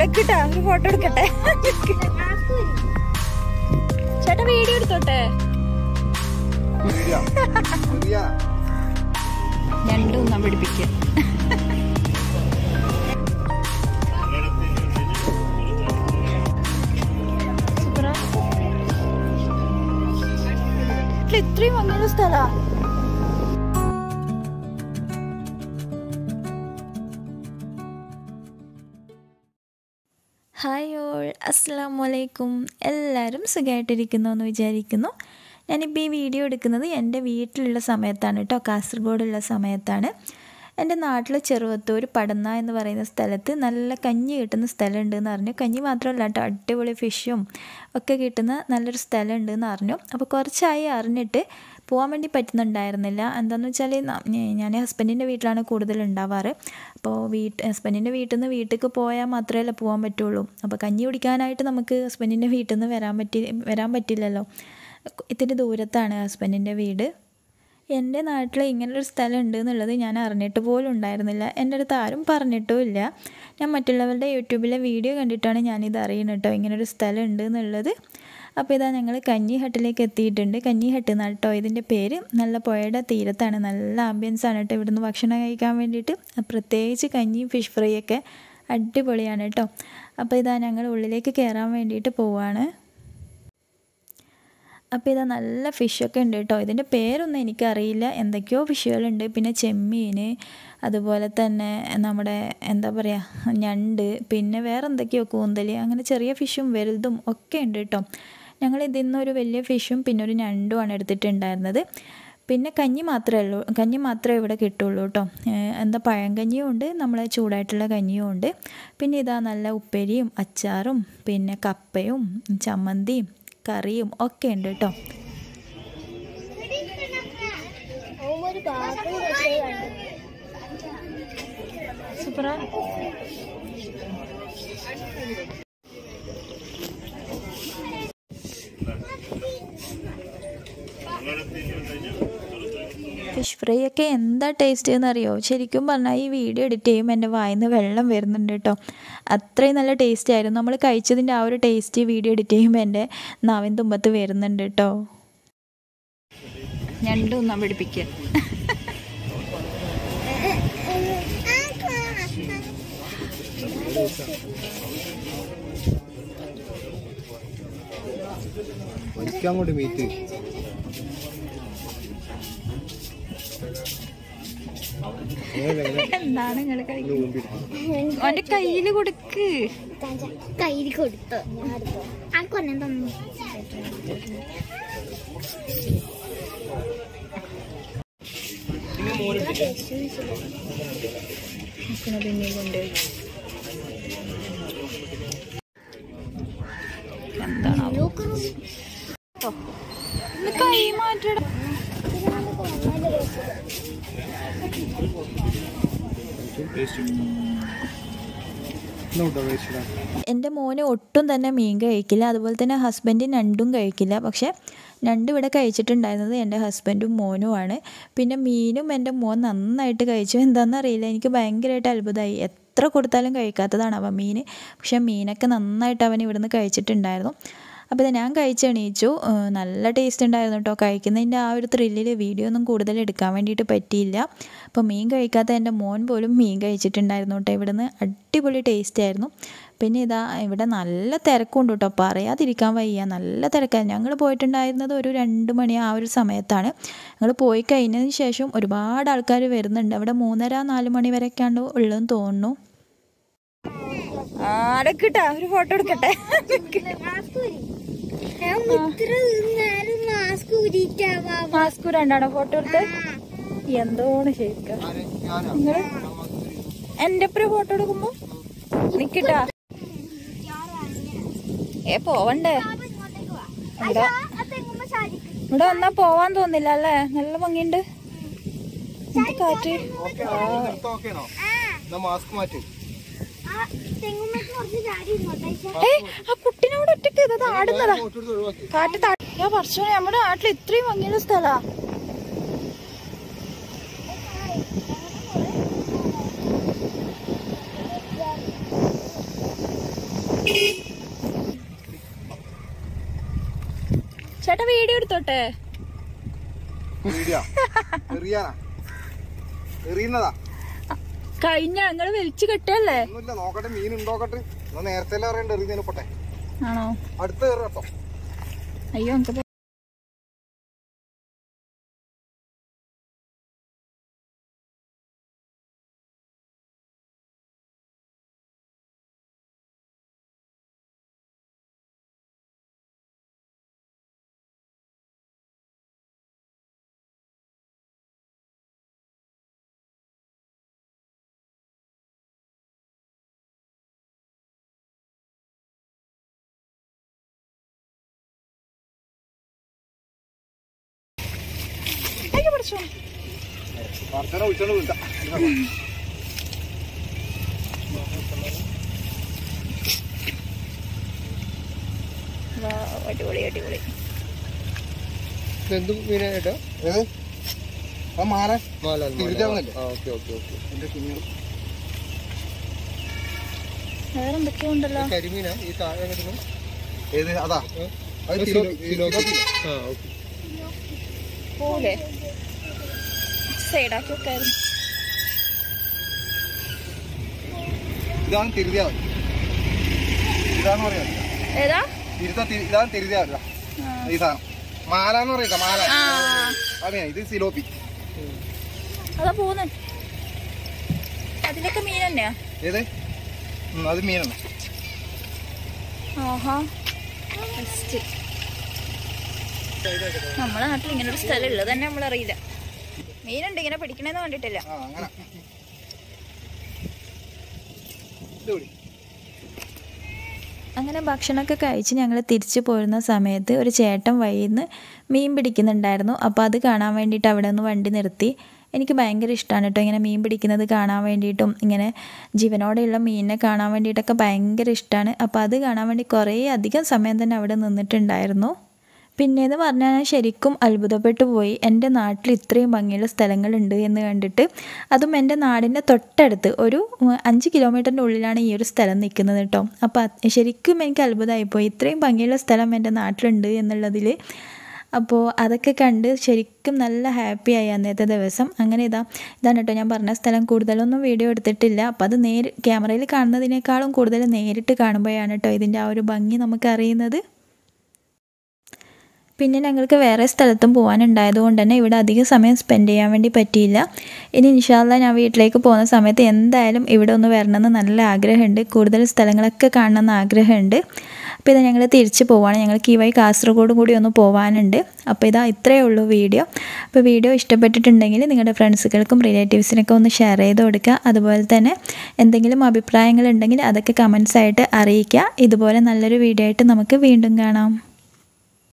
അടക്കിട്ടാ ഒരു ഫോട്ടോ എടുക്കട്ടെ ചേട്ടാ വീഡിയോ എടുത്തോട്ടെ രണ്ടും ഒന്നാ പിടിപ്പിക്കുക സൂപ്പറാ. ഇത് ഇത്രയും ഭംഗിയുള്ള സ്ഥലാ ഹായ് ഓൾ അസ്സാം വലൈക്കും എല്ലാവരും സുഖമായിട്ടിരിക്കുന്നു എന്ന് വിചാരിക്കുന്നു ഞാനിപ്പോൾ ഈ വീഡിയോ എടുക്കുന്നത് എൻ്റെ വീട്ടിലുള്ള സമയത്താണ് കേട്ടോ കാസർഗോഡുള്ള സമയത്താണ് എൻ്റെ നാട്ടിൽ ചെറുവത്തൂർ പടന്ന എന്ന് പറയുന്ന സ്ഥലത്ത് നല്ല കഞ്ഞി കിട്ടുന്ന സ്ഥലമുണ്ട് എന്ന് പറഞ്ഞു കഞ്ഞി മാത്രമല്ല കേട്ടോ അടിപൊളി ഫിഷും ഒക്കെ കിട്ടുന്ന നല്ലൊരു സ്ഥലമുണ്ട് എന്ന് പറഞ്ഞു അപ്പോൾ കുറച്ചായി അറിഞ്ഞിട്ട് പോകാൻ വേണ്ടി പറ്റുന്നുണ്ടായിരുന്നില്ല എന്താണെന്ന് വെച്ചാൽ ഞാൻ ഹസ്ബൻഡിൻ്റെ വീട്ടിലാണ് കൂടുതൽ ഉണ്ടാവാറ് അപ്പോൾ വീട്ട് ഹസ്ബൻഡിൻ്റെ വീട്ടിൽ നിന്ന് വീട്ടിലേക്ക് പോയാൽ മാത്രമേ പോകാൻ പറ്റുള്ളൂ അപ്പോൾ കഞ്ഞി കുടിക്കാനായിട്ട് നമുക്ക് ഹസ്ബൻഡിൻ്റെ വീട്ടിൽ നിന്ന് വരാൻ പറ്റി വരാൻ പറ്റില്ലല്ലോ ഇത്തിരി ദൂരത്താണ് ഹസ്ബൻഡിൻ്റെ വീട് എൻ്റെ നാട്ടിൽ ഇങ്ങനൊരു സ്ഥലം ഉണ്ട് എന്നുള്ളത് ഞാൻ അറിഞ്ഞിട്ട് പോലും ഉണ്ടായിരുന്നില്ല എൻ്റെ അടുത്ത് ആരും പറഞ്ഞിട്ടും ഇല്ല ഞാൻ മറ്റുള്ളവരുടെ യൂട്യൂബിലെ വീഡിയോ കണ്ടിട്ടാണ് ഞാനിത് അറിയുന്നത് കേട്ടോ ഇങ്ങനൊരു സ്ഥലം ഉണ്ട് എന്നുള്ളത് അപ്പോൾ ഇതാ ഞങ്ങൾ കഞ്ഞി ഹട്ടിലേക്ക് എത്തിയിട്ടുണ്ട് കഞ്ഞി ഹട്ട് എന്നാണ് കേട്ടോ ഇതിൻ്റെ പേര് നല്ല പുഴയുടെ തീരത്താണ് നല്ല ആംബിയൻസ് ആണ് കേട്ടോ ഇവിടുന്ന് ഭക്ഷണം കഴിക്കാൻ വേണ്ടിയിട്ട് പ്രത്യേകിച്ച് കഞ്ഞിയും ഫിഷ് ഫ്രൈ ഒക്കെ അടിപൊളിയാണ് കേട്ടോ അപ്പോൾ ഇതാ ഞങ്ങൾ ഉള്ളിലേക്ക് കയറാൻ വേണ്ടിയിട്ട് പോവാണ് അപ്പോൾ ഇതാ നല്ല ഫിഷൊക്കെ ഉണ്ട് കേട്ടോ ഇതിൻ്റെ പേരൊന്നും എനിക്കറിയില്ല എന്തൊക്കെയോ ഫിഷുകളുണ്ട് പിന്നെ ചെമ്മീൻ അതുപോലെ തന്നെ നമ്മുടെ എന്താ പറയുക ഞണ്ട് പിന്നെ വേറെ എന്തൊക്കെയോ കൂന്തൽ അങ്ങനെ ചെറിയ ഫിഷും വലുതും ഒക്കെ ഉണ്ട് കേട്ടോ ഞങ്ങൾ ഇതിൽ നിന്ന് ഒരു വലിയ ഫിഷും പിന്നെ ഒരു ഞണ്ടുമാണ് എടുത്തിട്ടുണ്ടായിരുന്നത് പിന്നെ കഞ്ഞി മാത്രമേ ഉള്ളൂ കഞ്ഞി മാത്രമേ ഇവിടെ കിട്ടുള്ളൂ കേട്ടോ എന്താ പഴങ്കഞ്ഞിയും ഉണ്ട് നമ്മളെ ചൂടായിട്ടുള്ള കഞ്ഞിയും ഉണ്ട് പിന്നെ ഇതാ നല്ല ഉപ്പേരിയും അച്ചാറും പിന്നെ കപ്പയും ചമ്മന്തിയും കറിയും ഒക്കെ ഉണ്ട് കേട്ടോ സൂപ്പറാ ഫിഷ് ഫ്രൈ ഒക്കെ എന്താ ടേസ്റ്റ് എന്നറിയോ ശരിക്കും പറഞ്ഞാൽ ഈ വീഡിയോ എഡിറ്റ് ചെയ്യുമ്പോൾ എൻ്റെ വായിന്ന് വെള്ളം വരുന്നുണ്ട് കേട്ടോ അത്രയും നല്ല ടേസ്റ്റ് ആയിരുന്നു നമ്മൾ കഴിച്ചതിൻ്റെ ആ ഒരു ടേസ്റ്റ് വീഡിയോ എഡിറ്റ് ചെയ്യുമ്പോൾ എൻ്റെ നാവിൻ തുമ്പത്ത് വരുന്നുണ്ട് കേട്ടോ രണ്ടും ഒന്നാ പിടിപ്പിക്കുക അങ്ങോട്ട് മീറ്റ് എന്താണ് നിങ്ങൾ കഴിക്കുന്നത് അവൻ്റെ കയ്യിൽ കൊടുക്ക് കയ്യിൽ കൊടുത്തു ആൾക്കൊന്നെ തന്നു പിന്നെ കൊണ്ടുപോയി എന്താണാവോ ഒന്ന് കൈ മാറ്റട എൻ്റെ മോന് ഒട്ടും തന്നെ മീൻ കഴിക്കില്ല അതുപോലെ തന്നെ ഹസ്ബൻഡ് ഞണ്ടും കഴിക്കില്ല പക്ഷേ ഞണ്ട് ഇവിടെ കഴിച്ചിട്ടുണ്ടായിരുന്നത് എൻ്റെ ഹസ്ബൻഡും മോനുമാണ് പിന്നെ മീനും എൻ്റെ മോൻ നന്നായിട്ട് കഴിച്ചു എന്താണെന്നറിയില്ല എനിക്ക് ഭയങ്കരമായിട്ട് അത്ഭുതമായി എത്ര കൊടുത്താലും കഴിക്കാത്തതാണ് അവൻ മീൻ പക്ഷേ മീനൊക്കെ നന്നായിട്ട് അവൻ ഇവിടുന്ന് കഴിച്ചിട്ടുണ്ടായിരുന്നു അപ്പോൾ ഞാൻ കഴിച്ച് എണീച്ചു നല്ല ടേസ്റ്റ് ഉണ്ടായിരുന്നു കേട്ടോ കഴിക്കുന്നതിൻ്റെ ആ ഒരു ത്രില്ലിൽ വീഡിയോ ഒന്നും കൂടുതൽ എടുക്കാൻ വേണ്ടിയിട്ട് പറ്റിയില്ല അപ്പോൾ മീൻ കഴിക്കാത്ത എൻ്റെ മോൻ പോലും മീൻ കഴിച്ചിട്ടുണ്ടായിരുന്നു കേട്ടോ ഇവിടുന്ന് അടിപൊളി ടേസ്റ്റ് ആയിരുന്നു പിന്നെ ഇതാ ഇവിടെ നല്ല തിരക്കുണ്ട് കേട്ടോ പറയാതിരിക്കാൻ വയ്യ നല്ല തിരക്കാണ് ഞങ്ങൾ പോയിട്ടുണ്ടായിരുന്നത് ഒരു രണ്ട് മണി ആ ഒരു സമയത്താണ് ഞങ്ങൾ പോയി കഴിഞ്ഞതിന് ശേഷം ഒരുപാട് ആൾക്കാർ വരുന്നുണ്ട് അവിടെ മൂന്നര നാല് മണി വരെയൊക്കെയാണ് ഉള്ളതെന്ന് തോന്നുന്നു അടക്കിട്ടാ ഒരു ഫോട്ടോ എടുക്കട്ടെ മാസ്ക് രണ്ടാണോ ഫോട്ടോ എടുത്ത് എന്തോണ് ശരിക്കും നിങ്ങള് എന്റെ ഒപ്പം ഫോട്ടോ എടുക്കുമ്പോ നിക്കട്ടാ ഏ പോവണ്ടേ ഇവിടെ ഇവിടെ വന്നാ പോവാൻ തോന്നില്ല അല്ലേ നല്ല ഭംഗിയുണ്ട് എന്ത് കാറ്റ് മാസ്ക് മാറ്റി ഏ ആ കുട്ടിനോട് ഒറ്റക്ക് ഇത് ആടുന്നതാ കാറ്റ് താ- ഞാൻ വർഷം നമ്മുടെ നാട്ടിൽ ഇത്രയും ഭംഗിയുള്ള സ്ഥലാ എടുത്തോട്ടെ വീഡിയോ എറിയാനാ എറിയുന്നതാ കഴിഞ്ഞ ഞങ്ങള് വലിച്ചു കെട്ടല്ലേ ഒന്നുമില്ല നോക്കട്ടെ മീൻ ഉണ്ടോക്കട്ടെ എന്നാ നേരത്തെ എല്ലാം അറിയണ്ട എറിയുന്നതിന് പൊട്ടെ ആണോ അടുത്ത കയറി കേട്ടോ അയ്യോ നമുക്ക് പോ- അയ്യോ, പടച്ചോനെ. വാർത്തനെ വിളിച്ചോണ്ട് വിളിക്കാം വാ, അടിപൊളി അടിപൊളി എന്ത് മീനായിട്ടോ ഏത് ആ മാറ മാല തിരിച്ചാവുന്നല്ലേ ഓക്കെ ഓക്കെ ഓക്കെ എന്റെ കുഞ്ഞു വേറെ എന്തൊക്കെയോ ഉണ്ടല്ലോ കരിമീനാ ഈ താഴെ കിടക്കുന്ന ഏത് അതാ അത് സിലോ- തിലോ- സിലോപ്പി. തിലോപ്പി. ആ ഓക്കെ പോലെ സൈഡാക്കി വെക്കായിരുന്നു ഇതാണ് തിരുതിയാവ് ഇതാന്ന് പറയാ ഏതാ തിരുത്ത തി- ഇതാണ് തിരുതിയാവ് ഈ സാധനം മാല എന്ന് പറയുക മാല ആ അതെ ഇത് സിലോപ്പി അതാ പോന്നെ അതിലൊക്കെ മീൻ തന്നെയാ ഏത് ഉം, അത് മീനാണ് ആഹാ ബെസ്റ്റ് നമ്മളെ നാട്ടിൽ ഇങ്ങനെ ഒരു സ്ഥലം ഉള്ളത് തന്നെ നമ്മളറിയില്ല മീനുണ്ട് ഇങ്ങനെ പിടിക്കണേന്ന് കണ്ടിട്ടില്ല ആ അങ്ങനെ ഇത് പിടി. അങ്ങനെ ഭക്ഷണമൊക്കെ കഴിച്ച് ഞങ്ങൾ തിരിച്ചു പോരുന്ന സമയത്ത് ഒരു ചേട്ടൻ വഴിയിൽ നിന്ന് മീൻ പിടിക്കുന്നുണ്ടായിരുന്നു അപ്പോൾ അത് കാണാൻ വേണ്ടിയിട്ട് അവിടെ നിന്ന് വണ്ടി നിർത്തി എനിക്ക് ഭയങ്കര ഇഷ്ടമാണ് കേട്ടോ ഇങ്ങനെ മീൻ പിടിക്കുന്നത് കാണാൻ വേണ്ടിയിട്ടും ഇങ്ങനെ ജീവനോടെയുള്ള മീനിനെ കാണാൻ വേണ്ടിയിട്ടൊക്കെ ഭയങ്കര ഇഷ്ടമാണ് അപ്പോൾ അത് കാണാൻ വേണ്ടി കുറേ അധികം സമയം തന്നെ അവിടെ നിന്നിട്ടുണ്ടായിരുന്നു പിന്നേന്ന് പറഞ്ഞാൽ ഞാൻ ശരിക്കും അത്ഭുതപ്പെട്ടു പോയി എൻ്റെ നാട്ടിൽ ഇത്രയും ഭംഗിയുള്ള സ്ഥലങ്ങളുണ്ട് എന്ന് കണ്ടിട്ട് അതും എൻ്റെ നാടിൻ്റെ തൊട്ടടുത്ത് ഒരു ഉം, അഞ്ച് കിലോമീറ്ററിൻ്റെ ഉള്ളിലാണ് ഈ ഒരു സ്ഥലം നിൽക്കുന്നത് കേട്ടോ അപ്പോൾ അത് ശരിക്കും എനിക്ക് അത്ഭുതമായിപ്പോയി ഇത്രയും ഭംഗിയുള്ള സ്ഥലം എൻ്റെ നാട്ടിലുണ്ട് എന്നുള്ളതിൽ അപ്പോൾ അതൊക്കെ കണ്ട് ശരിക്കും നല്ല ഹാപ്പിയായി അന്നത്തെ ദിവസം അങ്ങനെ ഇതാ ഇതാണ് കേട്ടോ ഞാൻ പറഞ്ഞ സ്ഥലം കൂടുതലൊന്നും വീഡിയോ എടുത്തിട്ടില്ല അപ്പോൾ അത് നേരി ക്യാമറയിൽ കാണുന്നതിനേക്കാളും കൂടുതൽ നേരിട്ട് കാണുമ്പോഴാണ് കേട്ടോ ഇതിൻ്റെ ആ ഒരു ഭംഗി നമുക്കറിയുന്നത് പിന്നെ ഞങ്ങൾക്ക് വേറെ സ്ഥലത്തും പോകാനുണ്ടായത് കൊണ്ട് തന്നെ ഇവിടെ അധികം സമയം സ്പെൻഡ് ചെയ്യാൻ വേണ്ടി പറ്റിയില്ല ഇനി ഇൻഷാല്ല ഞാൻ വീട്ടിലേക്ക് പോകുന്ന സമയത്ത് എന്തായാലും ഇവിടെ ഒന്ന് വരണമെന്ന് നല്ല ആഗ്രഹമുണ്ട് കൂടുതൽ സ്ഥലങ്ങളൊക്കെ കാണണമെന്ന് ആഗ്രഹമുണ്ട് അപ്പോൾ ഇതാ ഞങ്ങൾ തിരിച്ച് പോവാണ് ഞങ്ങൾക്ക് ഈ വഴി കാസർഗോഡ് കൂടി ഒന്ന് പോകാനുണ്ട് അപ്പോൾ ഇതാ ഇത്രയേ ഉള്ളൂ വീഡിയോ അപ്പോൾ വീഡിയോ ഇഷ്ടപ്പെട്ടിട്ടുണ്ടെങ്കിൽ നിങ്ങളുടെ ഫ്രണ്ട്സുകൾക്കും റിലേറ്റീവ്സിനൊക്കെ ഒന്ന് ഷെയർ ചെയ്ത് കൊടുക്കുക അതുപോലെ തന്നെ എന്തെങ്കിലും അഭിപ്രായങ്ങളുണ്ടെങ്കിൽ അതൊക്കെ കമൻസ് ആയിട്ട് അറിയിക്കുക ഇതുപോലെ നല്ലൊരു വീഡിയോ ആയിട്ട് നമുക്ക് വീണ്ടും കാണാം